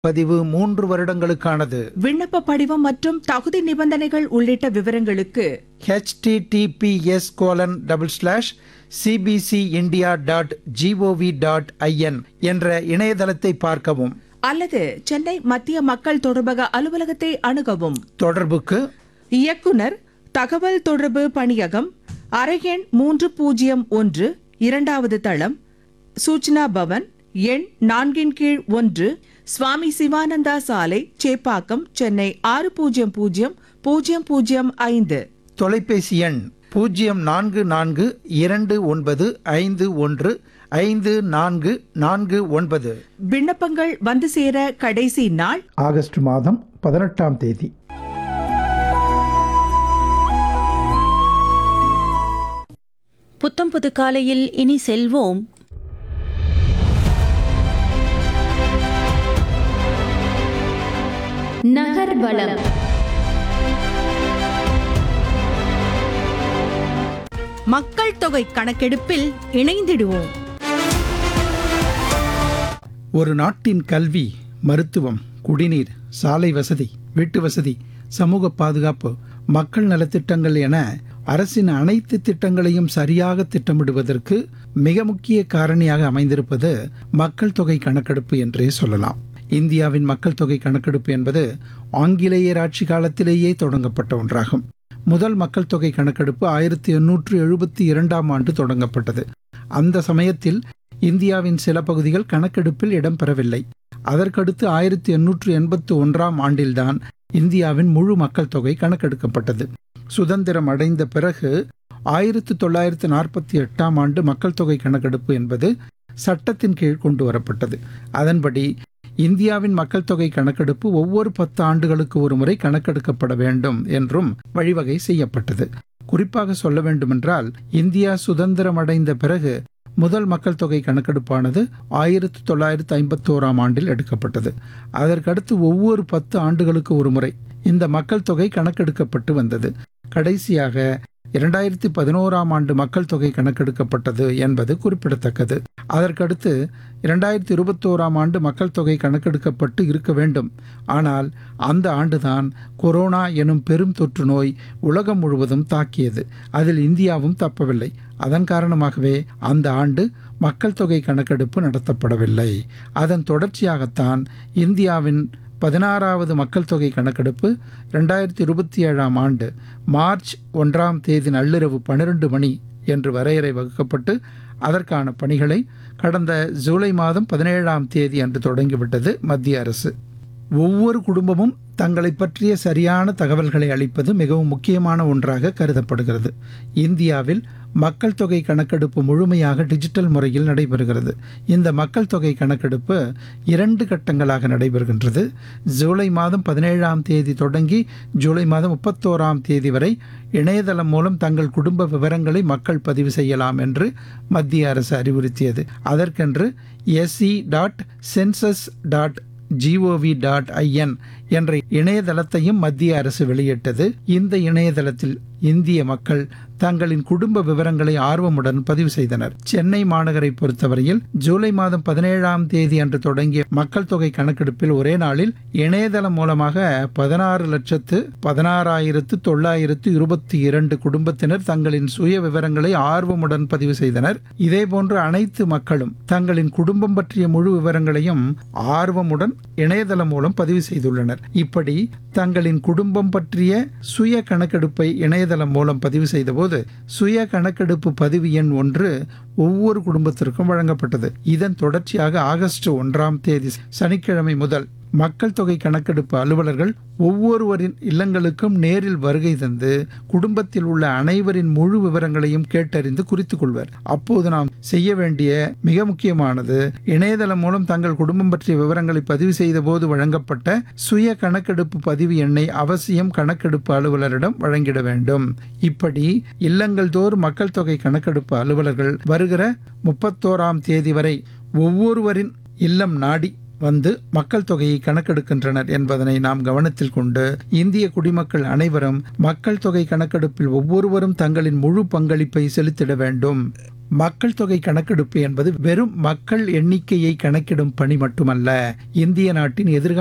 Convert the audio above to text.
பதிவு மூன்று வருடங்களுக்கானது விண்ணப்ப படிவம் மற்றும் தகுதி நிபந்தனைகள் உள்ளிட்ட விவரங்களுக்கு https colon double slash CBC India dot G O V dot I N என்ற இணையதளத்தை பார்க்கவும் அல்லது சென்னை மத்திய மக்கள் தொடர்பக அலுவலகத்தை அணுகவும் தொடர்புக்கு இயக்குனர் தகவல் தொடர்பு பணியகம் அறையெண் மூன்று பூஜ்ஜியம் ஒன்று இரண்டாவது தளம் சூச்சனா பவன் எண் நான்கின் கீழ் ஒன்று சுவாமி சிவானந்தா சாலை சேப்பாக்கம் சென்னை ஆறு பூஜ்ஜியம் பூஜ்ஜியம் பூஜ்ஜியம் பூஜ்ஜியம் ஐந்து தொலைபேசி எண் பூஜ்ஜியம் நான்கு நான்கு இரண்டு ஒன்பது ஐந்து ஒன்று ஐந்து நான்கு நான்கு ஒன்பது விண்ணப்பங்கள் வந்து சேர கடைசி நாள் ஆகஸ்ட் மாதம் பதினெட்டாம் தேதி புத்தம் புது காலையில் இனி செல்வோம் நகர்வலம் மக்கள் தொகை கணக்கெடுப்பில் இணைந்திடுவோம் ஒரு நாட்டின் கல்வி மருத்துவம் குடிநீர் சாலை வசதி வீட்டு வசதி சமூக பாதுகாப்பு மக்கள் நலத்திட்டங்கள் என அரசின் அனைத்து திட்டங்களையும் சரியாக திட்டமிடுவதற்கு மிக முக்கிய காரணியாக அமைந்திருப்பது மக்கள் தொகை கணக்கெடுப்பு என்றே சொல்லலாம் இந்தியாவின் மக்கள் தொகை கணக்கெடுப்பு என்பது ஆங்கிலேயர் ஆட்சி காலத்திலேயே தொடங்கப்பட்ட ஒன்றாகும் முதல் மக்கள் தொகை கணக்கெடுப்பு ஆயிரத்தி எண்ணூற்று எழுபத்தி இரண்டாம் ஆண்டு தொடங்கப்பட்டது அந்த சமயத்தில் இந்தியாவின் சில பகுதிகள் கணக்கெடுப்பில் இடம்பெறவில்லை அதற்கடுத்து ஆயிரத்தி எண்ணூற்று எண்பத்து ஒன்றாம் ஆண்டில்தான் இந்தியாவின் முழு மக்கள் தொகை கணக்கெடுக்கப்பட்டது சுதந்திரம் அடைந்த பிறகு ஆயிரத்து தொள்ளாயிரத்து நாற்பத்தி எட்டாம் ஆண்டு மக்கள் தொகை கணக்கெடுப்பு என்பது சட்டத்தின் கீழ் கொண்டு வரப்பட்டது அதன்படி இந்தியாவின் மக்கள் தொகை கணக்கெடுப்பு ஒவ்வொரு பத்து ஆண்டுகளுக்கு ஒரு முறை கணக்கெடுக்கப்பட வேண்டும் என்றும் வழிவகை செய்யப்பட்டது குறிப்பாக சொல்ல வேண்டுமென்றால் இந்தியா சுதந்திரம் அடைந்த பிறகு முதல் மக்கள் தொகை கணக்கெடுப்பானது ஆயிரத்தி தொள்ளாயிரத்து ஐம்பத்தோராம் ஆண்டில் எடுக்கப்பட்டது அதற்கடுத்து ஒவ்வொரு பத்து ஆண்டுகளுக்கு ஒரு முறை இந்த மக்கள் தொகை கணக்கெடுக்கப்பட்டு வந்தது கடைசியாக இரண்டாயிரத்தி பதினோராம் ஆண்டு மக்கள் தொகை கணக்கெடுக்கப்பட்டது என்பது குறிப்பிடத்தக்கது அதற்கடுத்து இரண்டாயிரத்தி இருபத்தோராம் ஆண்டு மக்கள் தொகை கணக்கெடுக்கப்பட்டு இருக்க வேண்டும் ஆனால் அந்த ஆண்டுதான் கொரோனா எனும் பெரும் தொற்று நோய் உலகம் முழுவதும் தாக்கியது அதில் இந்தியாவும் தப்பவில்லை அதன் காரணமாகவே அந்த ஆண்டு மக்கள் தொகை கணக்கெடுப்பு நடத்தப்படவில்லை அதன் தொடர்ச்சியாகத்தான் இந்தியாவின் பதினாறாவது மக்கள் தொகை கணக்கெடுப்பு ரெண்டாயிரத்தி இருபத்தி ஏழாம் ஆண்டு மார்ச் ஒன்றாம் தேதி நள்ளிரவு பன்னிரண்டு மணி என்று வரையறை வகுக்கப்பட்டு அதற்கான பணிகளை கடந்த ஜூலை மாதம் பதினேழாம் தேதி அன்று தொடங்கிவிட்டது மத்திய அரசு ஒவ்வொரு குடும்பமும் தங்களை பற்றிய சரியான தகவல்களை அளிப்பது மிகவும் முக்கியமான ஒன்றாக கருதப்படுகிறது இந்தியாவில் மக்கள் தொகை கணக்கெடுப்பு முழுமையாக டிஜிட்டல் முறையில் நடைபெறுகிறது இந்த மக்கள் தொகை கணக்கெடுப்பு இரண்டு கட்டங்களாக நடைபெறுகின்றது ஜூலை மாதம் பதினேழாம் தேதி தொடங்கி ஜூலை மாதம் முப்பத்தோராம் தேதி வரை இணையதளம் மூலம் தங்கள் குடும்ப விவரங்களை மக்கள் பதிவு செய்யலாம் என்று மத்திய அரசு அறிவுறுத்தியது அதற்கென்று SC dot census dot G O V dot I N என்ற இணையதளத்தையும் மத்திய அரசு வெளியிட்டது இந்த இணையதளத்தில் இந்திய மக்கள் தங்களின் குடும்ப விவரங்களை ஆர்வமுடன் பதிவு செய்தனர் சென்னை மாநகரை பொறுத்தவரையில் ஜூலை மாதம் பதினேழாம் தேதி அன்று தொடங்கிய மக்கள் தொகை கணக்கெடுப்பில் ஒரே நாளில் இணையதளம் மூலமாக பதினாறு லட்சத்து பதினாறாயிரத்து தொள்ளாயிரத்து இருபத்தி இரண்டு குடும்பத்தினர் தங்களின் சுய விவரங்களை ஆர்வமுடன் பதிவு செய்தனர் இதேபோன்று அனைத்து மக்களும் தங்களின் குடும்பம் பற்றிய முழு விவரங்களையும் ஆர்வமுடன் இணையதளம் மூலம் பதிவு செய்துள்ளனர் இப்படி தங்களின் குடும்பம் பற்றிய சுய கணக்கெடுப்பை இணையதளம் மூலம் பதிவு செய்தபோது சுய கணக்கெடுப்பு பதிவு எண் ஒன்று ஒவ்வொரு குடும்பத்திற்கும் வழங்கப்பட்டது இதன் தொடர்ச்சியாக ஆகஸ்ட் ஒன்றாம் தேதி சனிக்கிழமை முதல் மக்கள் தொகை கணக்கெடுப்பு அலுவலர்கள் ஒவ்வொருவரின் இல்லங்களுக்கும் நேரில் வருகை தந்து குடும்பத்தில் உள்ள அனைவரின் முழு விவரங்களையும் கேட்டறிந்து குறித்துக் கொள்வர் அப்போது நாம் செய்ய வேண்டிய மிக முக்கியமானது இணையதளம் மூலம் தங்கள் குடும்பம் பற்றிய விவரங்களை பதிவு செய்த போது வழங்கப்பட்ட சுய கணக்கெடுப்பு பதிவு எண்ணை அவசியம் கணக்கெடுப்பு அலுவலரிடம் வழங்கிட வேண்டும் இப்படி இல்லங்கள் தோறும் மக்கள் தொகை கணக்கெடுப்பு அலுவலர்கள் வருகிற முப்பத்தோராம் தேதி வரை ஒவ்வொருவரின் இல்லம் நாடி வந்து மக்கள் தொகையை கணக்கெடுக்கின்றனர் என்பதனை நாம் கவனத்தில் கொண்டு இந்திய குடிமக்கள் அனைவரும் மக்கள் தொகை கணக்கெடுப்பில் ஒவ்வொருவரும் தங்களின் முழு பங்களிப்பை செலுத்திட வேண்டும் மக்கள் தொகை கணக்கெடுப்பு என்பது வெறும் மக்கள் எண்ணிக்கையை கணக்கிடும் பணி மட்டுமல்ல இந்திய நாட்டின் எதிர்கால